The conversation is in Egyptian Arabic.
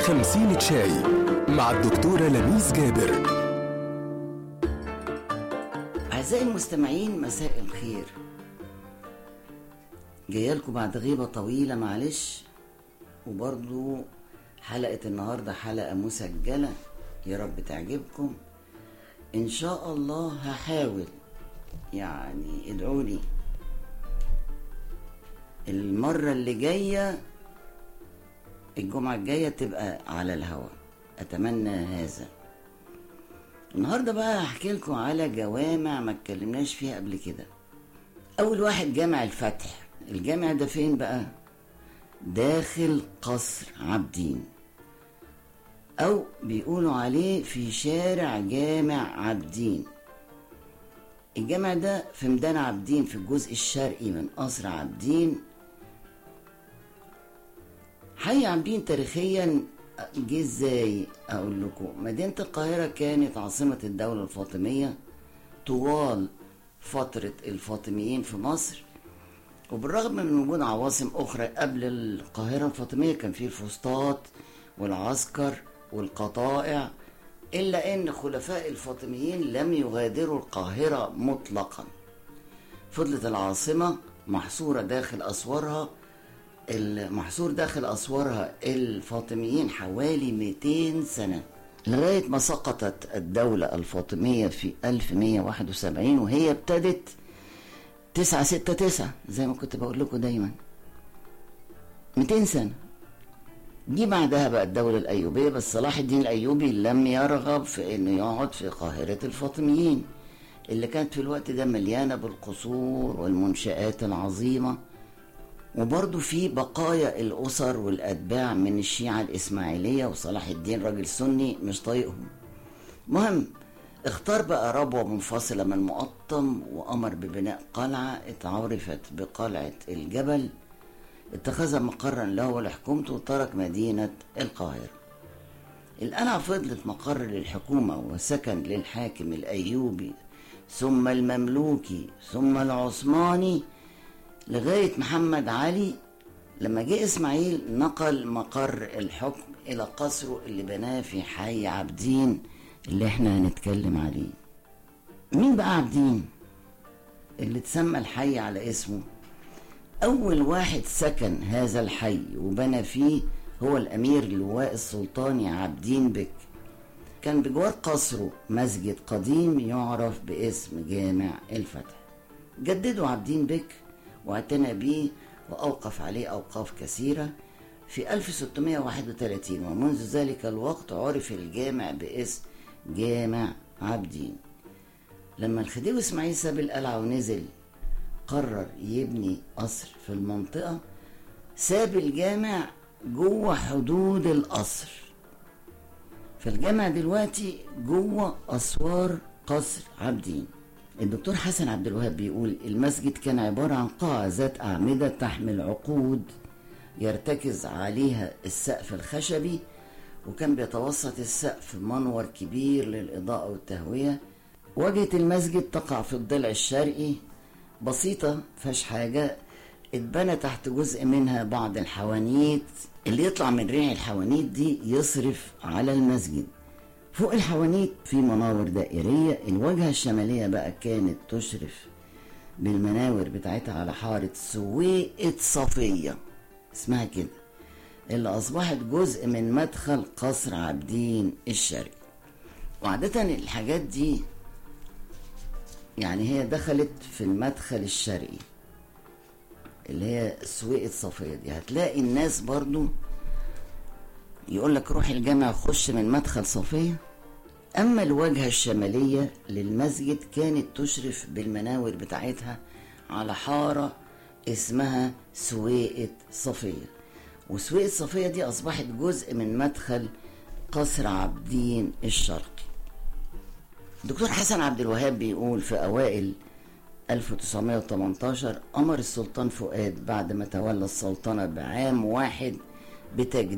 خمسين شاي مع الدكتورة لميس جابر أعزائي المستمعين مساء الخير جاية لكم بعد غيبة طويلة معلش وبرضو حلقة النهاردة حلقة مسجلة يا رب تعجبكم إن شاء الله هحاول يعني ادعولي المرة اللي جاية الجمعة الجاية تبقى على الهوا أتمنى هذا النهاردة بقى هحكي لكم على جوامع ما اتكلمناش فيها قبل كده أول واحد جامع الفتح الجامع ده فين بقى داخل قصر عابدين أو بيقولوا عليه في شارع جامع عابدين الجامع ده في ميدان عابدين في الجزء الشرقي من قصر عابدين حي عابدين تاريخيا جه ازاي اقول لكم مدينة القاهرة كانت عاصمة الدولة الفاطمية طوال فترة الفاطميين في مصر وبالرغم من وجود عواصم أخرى قبل القاهرة الفاطمية كان في الفسطاط والعسكر والقطائع إلا أن خلفاء الفاطميين لم يغادروا القاهرة مطلقا فضلت العاصمة محصورة داخل أسوارها المحصور داخل أسوارها الفاطميين حوالي 200 سنة لغاية ما سقطت الدولة الفاطمية في 1171 وهي ابتدت 969 زي ما كنت بقول لكم دايما 200 سنة جه بعدها بقى الدولة الأيوبية بس صلاح الدين الأيوبي لم يرغب في إنه يقعد في قاهرة الفاطميين اللي كانت في الوقت ده مليانة بالقصور والمنشآت العظيمة وبرضه في بقايا الأسر والأتباع من الشيعة الإسماعيلية وصلاح الدين راجل سني مش طايقهم مهم اختار بقى ربوة منفصلة من مقطم وأمر ببناء قلعة اتعرفت بقلعة الجبل اتخذها مقرا له ولحكومته وترك مدينة القاهرة القلعة فضلت مقر للحكومة وسكن للحاكم الأيوبي ثم المملوكي ثم العثماني لغاية محمد علي لما جه إسماعيل نقل مقر الحكم إلى قصره اللي بناه في حي عابدين اللي احنا هنتكلم عليه مين بقى عابدين اللي تسمى الحي على اسمه أول واحد سكن هذا الحي وبنى فيه هو الأمير اللواء السلطاني عابدين بك كان بجوار قصره مسجد قديم يعرف باسم جامع الفتح جدده عابدين بك واعتنى به وأوقف عليه أوقاف كثيرة في 1631 ومنذ ذلك الوقت عرف الجامع باسم جامع عابدين لما الخديوي إسماعيل ساب القلعة ونزل قرر يبني قصر في المنطقة ساب الجامع جوه حدود القصر فالجامع دلوقتي جوه أسوار قصر عابدين الدكتور حسن عبد الوهاب بيقول المسجد كان عبارة عن قاعة ذات أعمدة تحمل عقود يرتكز عليها السقف الخشبي وكان بيتوسط السقف منور كبير للإضاءة والتهوية واجهة المسجد تقع في الضلع الشرقي بسيطة فيهاش حاجة اتبنى تحت جزء منها بعض الحوانيت اللي يطلع من ريع الحوانيت دي يصرف على المسجد فوق الحوانيت في مناور دائرية الواجهة الشمالية بقى كانت تشرف بالمناور بتاعتها على حارة سويقة صفية اسمها كده اللي أصبحت جزء من مدخل قصر عابدين الشرقي وعادة الحاجات دي يعني هي دخلت في المدخل الشرقي اللي هي سويقة صفية دي هتلاقي الناس برضو يقول لك روح الجامع خش من مدخل صفية أما الواجهة الشمالية للمسجد كانت تشرف بالمناور بتاعتها على حارة اسمها سويقة صفية وسويقة صفية دي أصبحت جزء من مدخل قصر عابدين الشرقي دكتور حسن عبد الوهاب بيقول في أوائل 1918 أمر السلطان فؤاد بعد ما تولى السلطنة بعام واحد بتجديد